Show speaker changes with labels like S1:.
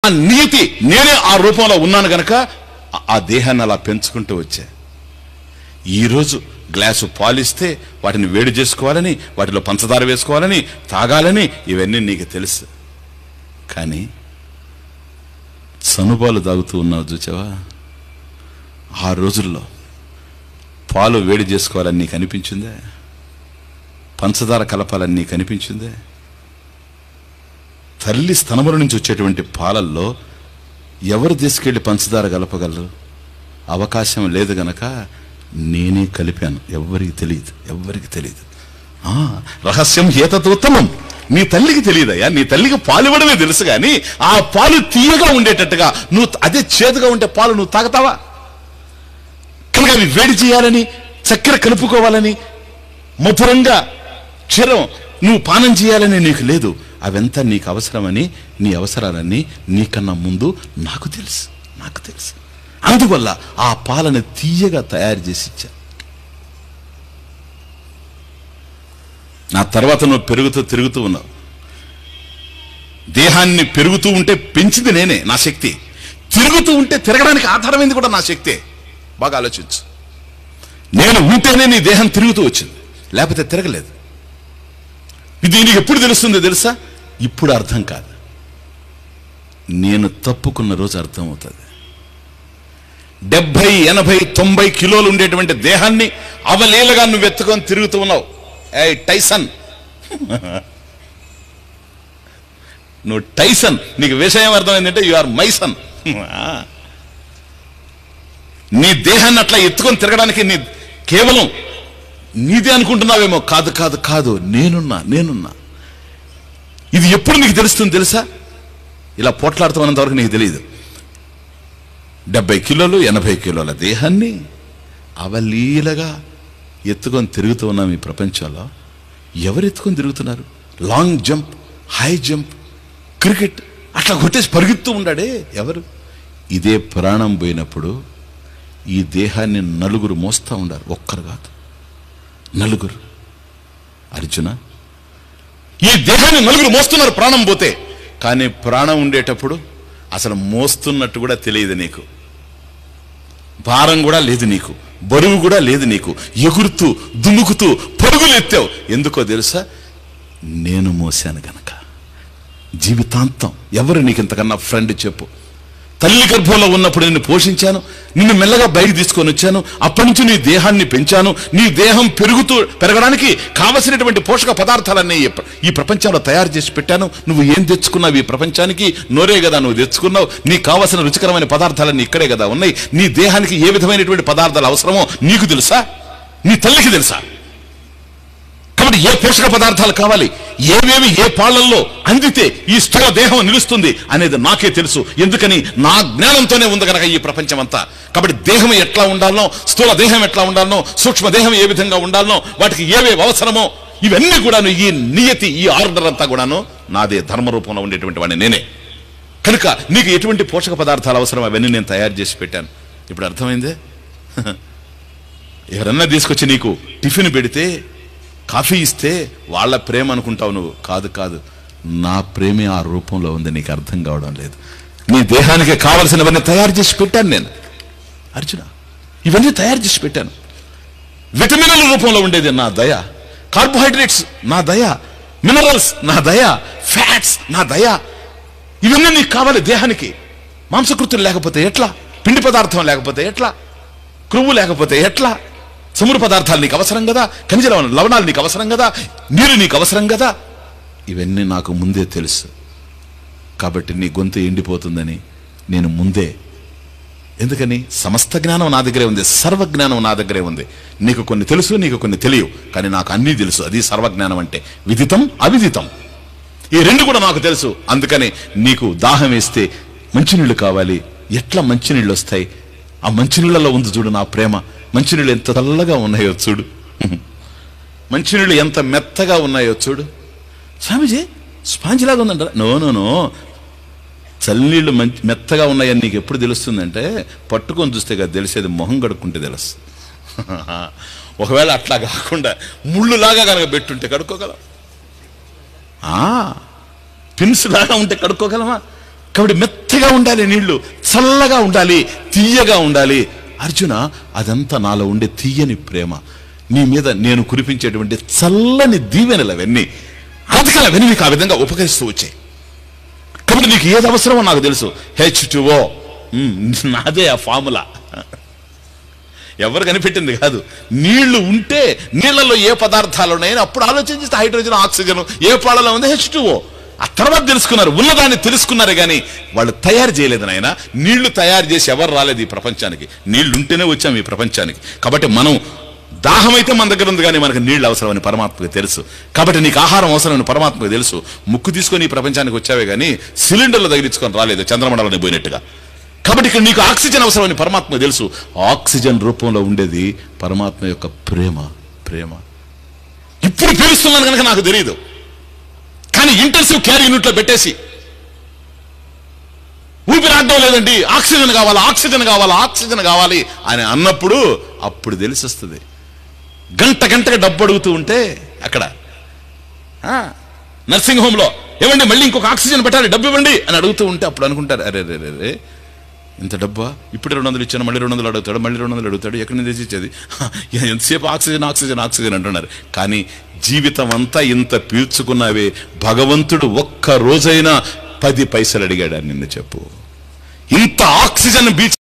S1: ఆ నీతి నేనే ఆ రూపంలో ఉన్నాను గనక ఆ- ఆ దేహాన్ని అలా పెంచుకుంటూ వచ్చా ఈరోజు గ్లాసు పాలిస్తే వాటిని వేడి చేసుకోవాలని వాటిలో పంచదార వేసుకోవాలని తాగాలని ఇవన్నీ నీకు తెలుసు కానీ సనుపాలు తాగుతూ ఉన్నావు చూచావా ఆ రోజుల్లో పాలు వేడి చేసుకోవాలని నీకు అనిపించిందే పంచదార కలపాలని నీకు అనిపించిందే తల్లి స్తనముల నుంచి వచ్చేటువంటి పాలల్లో ఎవరు తీసుకెళ్లి పంచదార కలపగలరు అవకాశం లేదు గనక నేనే కలిపాను ఎవ్వరికి తెలియదు ఎవ్వరికి తెలియదు ఆ, రహస్యం హేతతో ఉత్తమం నీ తల్లికి తెలియదయ్యా నీ తల్లికి పాలు ఇవ్వడమే తెలుసు కానీ ఆ పాలు తీయగా ఉండేటట్టుగా నువ్వు అదే చేదుగా ఉంటే పాలు నువ్వు తాగుతావా కనుక అవి వేడి చేయాలని చక్కెర కలుపుకోవాలని మధురంగా క్షీరం నువ్వు పానం చేయాలని నీకు లేదు అవంతా నీకు అవసరమని నీ అవసరాలన్నీ నీకన్నా ముందు నాకు తెలుసు నాకు తెలుసు అందువల్ల ఆ పాలను తీయగా తయారు చేసి ఇచ్చా నా తర్వాత నువ్వు పెరుగుతూ తిరుగుతూ ఉన్నావు దేహాన్ని పెరుగుతూ ఉంటే పెంచింది నేనే నా శక్తి తిరుగుతూ ఉంటే తిరగడానికి ఆధారమైంది కూడా నా శక్తే బాగా ఆలోచించు నేను ఉంటేనే నీ దేహం తిరుగుతూ వచ్చింది లేకపోతే తిరగలేదు ఇది నీకు ఎప్పుడు తెలుస్తుందో తెలుసా ఇప్పుడు అర్థం కాదు నేను తప్పుకున్న రోజు అర్థం అవుతుంది డెబ్బై ఎనభై తొంభై కిలోలు ఉండేటువంటి దేహాన్ని అవలీలగా నువ్వు ఎత్తుకొని తిరుగుతూ ఉన్నావు ఏ టైసన్ నువ్వు టైసన్ నీకు విషయం అర్థమైందంటే యు ఆర్ మైసన్ నీ దేహాన్ని అట్లా ఎత్తుకొని తిరగడానికి నీ కేవలం నీదే అనుకుంటున్నావేమో కాదు కాదు కాదు నేనున్నా నేనున్నా ఇది ఎప్పుడు నీకు తెలుస్తుంది తెలుసా ఇలా పోట్లాడుతున్నంత వరకు నీకు తెలియదు డెబ్బై కిలోలు ఎనభై కిలోల దేహాన్ని అవలీలగా ఎత్తుకొని తిరుగుతూ ఉన్నాం ఈ ప్రపంచంలో ఎవరు ఎత్తుకొని తిరుగుతున్నారు long jump high jump cricket అట్లా కొట్టేసి పరిగెత్తూ ఉండాడే ఎవరు ఇదే ప్రాణం పోయినప్పుడు ఈ దేహాన్ని నలుగురు మోస్తూ ఉండారు ఒక్కరు కాదు నలుగురు అర్జున ఈ దేహాన్ని నలుగురు మోస్తున్నారు ప్రాణం పోతే కానీ ప్రాణం ఉండేటప్పుడు అసలు మోస్తున్నట్టు కూడా తెలియదు నీకు భారం కూడా లేదు నీకు బరువు కూడా లేదు నీకు ఎగురుతూ దుముకుతూ పరుగులు ఎత్తావు ఎందుకో తెలుసా నేను మోసాను గనక జీవితాంతం ఎవరు నీకు ఇంతకన్నా ఫ్రెండ్ చెప్పు తల్లి గర్భంలో ఉన్నప్పుడు నిన్ను పోషించాను నిన్ను మెల్లగా బయట తీసుకొని వచ్చాను అప్పటి నుంచి నీ దేహాన్ని పెంచాను నీ దేహం పెరుగుతూ పెరగడానికి కావలసినటువంటి పోషక పదార్థాలన్నీ ఈ ప్ర- ఈ ప్రపంచంలో తయారు చేసి పెట్టాను నువ్వు ఏం తెచ్చుకున్నావు ఈ ప్రపంచానికి నోరే కదా నువ్వు తెచ్చుకున్నావు నీకు కావలసిన రుచికరమైన పదార్థాలన్నీ ఇక్కడే కదా ఉన్నాయి నీ దేహానికి ఏ విధమైనటువంటి పదార్థాలు అవసరమో నీకు తెలుసా నీ తల్లికి తెలుసా కాబట్టి ఏ పోషక పదార్థాలు కావాలి ఏవేవి ఏ పాళ్లల్లో అందితే ఈ స్థూల దేహం నిలుస్తుంది అనేది నాకే తెలుసు ఎందుకని నా జ్ఞానంతోనే ఉంది కనుక ఈ ప్రపంచం అంతా కాబట్టి దేహం ఎట్లా ఉండాలనో స్థూల దేహం ఎట్లా ఉండాలనో సూక్ష్మ దేహం ఏ విధంగా ఉండాలనో వాటికి ఏవేవి అవసరమో ఇవన్నీ కూడాను ఈ నియతి ఈ ఆర్డర్ అంతా కూడాను నాదే ధర్మ రూపంలో ఉండేటువంటి వాడిని నేనే కనుక నీకు ఎటువంటి పోషక పదార్థాలు అవసరం అవన్నీ నేను తయారు చేసి పెట్టాను ఇప్పుడు అర్థమైందే ఎవరన్నా తీసుకొచ్చి నీకు టిఫిన్ పెడితే కాఫీ ఇస్తే వాళ్ళ ప్రేమ అనుకుంటావు నువ్వు కాదు కాదు నా ప్రేమే ఆ రూపంలో ఉంది నీకు అర్థం కావడం లేదు నీ దేహానికి కావలసినవన్నీ తయారు చేసి పెట్టాను నేను అర్జున ఇవన్నీ తయారు చేసి పెట్టాను విటమిన్ల రూపంలో ఉండేది నా దయ కార్బోహైడ్రేట్స్ నా దయ మినరల్స్ నా దయ ఫ్యాట్స్ నా దయ ఇవన్నీ నీకు కావాలి దేహానికి మాంసకృతులు లేకపోతే ఎట్లా పిండి పదార్థం లేకపోతే ఎట్లా క్రొవ్వు లేకపోతే ఎట్లా చమురు పదార్థాలు నీకు అవసరం కదా ఖనిజ లవణ లవణాలు నీకు అవసరం కదా నీరు నీకు అవసరం కదా ఇవన్నీ నాకు ముందే తెలుసు కాబట్టి నీ గొంతు ఎండిపోతుందని నేను ముందే ఎందుకని సమస్త జ్ఞానం నా దగ్గరే ఉంది సర్వజ్ఞానం నా దగ్గరే ఉంది నీకు కొన్ని తెలుసు నీకు కొన్ని తెలియవు కానీ నాకు అన్నీ తెలుసు అది సర్వజ్ఞానం అంటే విదితం అవిదితం ఈ రెండు కూడా నాకు తెలుసు అందుకని నీకు దాహం వేస్తే మంచినీళ్ళు కావాలి ఎట్లా మంచినీళ్ళు వస్తాయి ఆ మంచినీళ్ళలో ఉంది చూడు నా ప్రేమ మంచినీళ్ళు ఎంత చల్లగా ఉన్నాయో చూడు మంచినీళ్ళు ఎంత మెత్తగా ఉన్నాయో చూడు స్వామీజీ స్పాంజ్ లాగా ఉందంట నో నో నో చల్లనీళ్ళు మంచి మెత్తగా ఉన్నాయని నీకు ఎప్పుడు తెలుస్తుందంటే పట్టుకొని చూస్తే కదా తెలిసేది మొహం కడుక్కుంటే తెలుసు ఒకవేళ అట్లా కాకుండా ముళ్ళులాగా కనుక పెట్టుంటే కడుక్కోగలం ఆ, పిన్స్ లాగా ఉంటే కడుక్కోగలమా కాబట్టి మెత్తగా ఉండాలి నీళ్లు చల్లగా ఉండాలి తీయగా ఉండాలి అర్జున అదంతా నాలో ఉండే తీయని ప్రేమ నీ మీద నేను కురిపించేటువంటి చల్లని దీవెనలు అవన్నీ అందుకని అవన్నీ నీకు ఆ విధంగా ఉపకరిస్తూ వచ్చాయి కాబట్టి నీకు ఏది అవసరమో నాకు తెలుసు హెచ్ టుఓ నాదే ఆ ఫార్ములా ఎవరు కనిపెట్టింది కాదు నీళ్లు ఉంటే నీళ్లలో ఏ పదార్థాలు ఉన్నాయని అప్పుడు ఆలోచించిస్తే హైడ్రోజన్ ఆక్సిజన్ ఏ పాలలో ఉంది హెచ్ ఆ తర్వాత తెలుసుకున్నారు ఉన్నదాన్ని తెలుసుకున్నారు కానీ వాళ్ళు తయారు చేయలేదు నాయన నీళ్లు తయారు చేసి ఎవరు రాలేదు ఈ ప్రపంచానికి నీళ్లు ఉంటేనే వచ్చాం ఈ ప్రపంచానికి కాబట్టి మనం దాహం అయితే మన దగ్గర ఉంది కానీ మనకు నీళ్లు అవసరమని పరమాత్మకు తెలుసు కాబట్టి నీకు ఆహారం అవసరమని పరమాత్మకు తెలుసు ముక్కు తీసుకొని ఈ ప్రపంచానికి వచ్చావే కానీ సిలిండర్లు తగిలించుకొని రాలేదు చంద్రమండలాన్ని పోయినట్టుగా కాబట్టి ఇక్కడ నీకు ఆక్సిజన్ అవసరమని పరమాత్మ తెలుసు ఆక్సిజన్ రూపంలో ఉండేది పరమాత్మ యొక్క ప్రేమ ప్రేమ ఇప్పుడు పిలుస్తున్నాను కనుక నాకు తెలియదు కానీ ఇంటెన్సివ్ కేర్ యూనిట్లో పెట్టేసి ఊపిరి ఆడడం లేదండి ఆక్సిజన్ కావాలా ఆక్సిజన్ కావాలా ఆక్సిజన్ కావాలి అని అన్నప్పుడు అప్పుడు తెలిసొస్తుంది గంట గంటగా డబ్బు అడుగుతూ ఉంటే అక్కడ ఆ, నర్సింగ్ హోమ్లో ఏమండి మళ్ళీ ఇంకొక ఆక్సిజన్ పెట్టాలి డబ్బు ఇవ్వండి అని అడుగుతూ ఉంటే అప్పుడు అనుకుంటారు అరే రే రే రే ఇంత డబ్బా ఇప్పుడు రెండు వందలు ఇచ్చాను మళ్ళీ రెండు వందలు అడుగుతాడు మళ్ళీ రెండు వందలు అడుగుతాడు ఎక్కడి నుంచి తెచ్చి ఇచ్చేది హ, ఎంతసేపు ఆక్సిజన్ ఆక్సిజన్ ఆక్సిజన్ అంటున్నారు కానీ జీవితం అంతా ఇంత పీల్చుకున్నావే భగవంతుడు ఒక్క రోజైనా పది పైసలు అడిగాడు అని నిన్ను చెప్పు ఇంత ఆక్సిజన్ బీచ్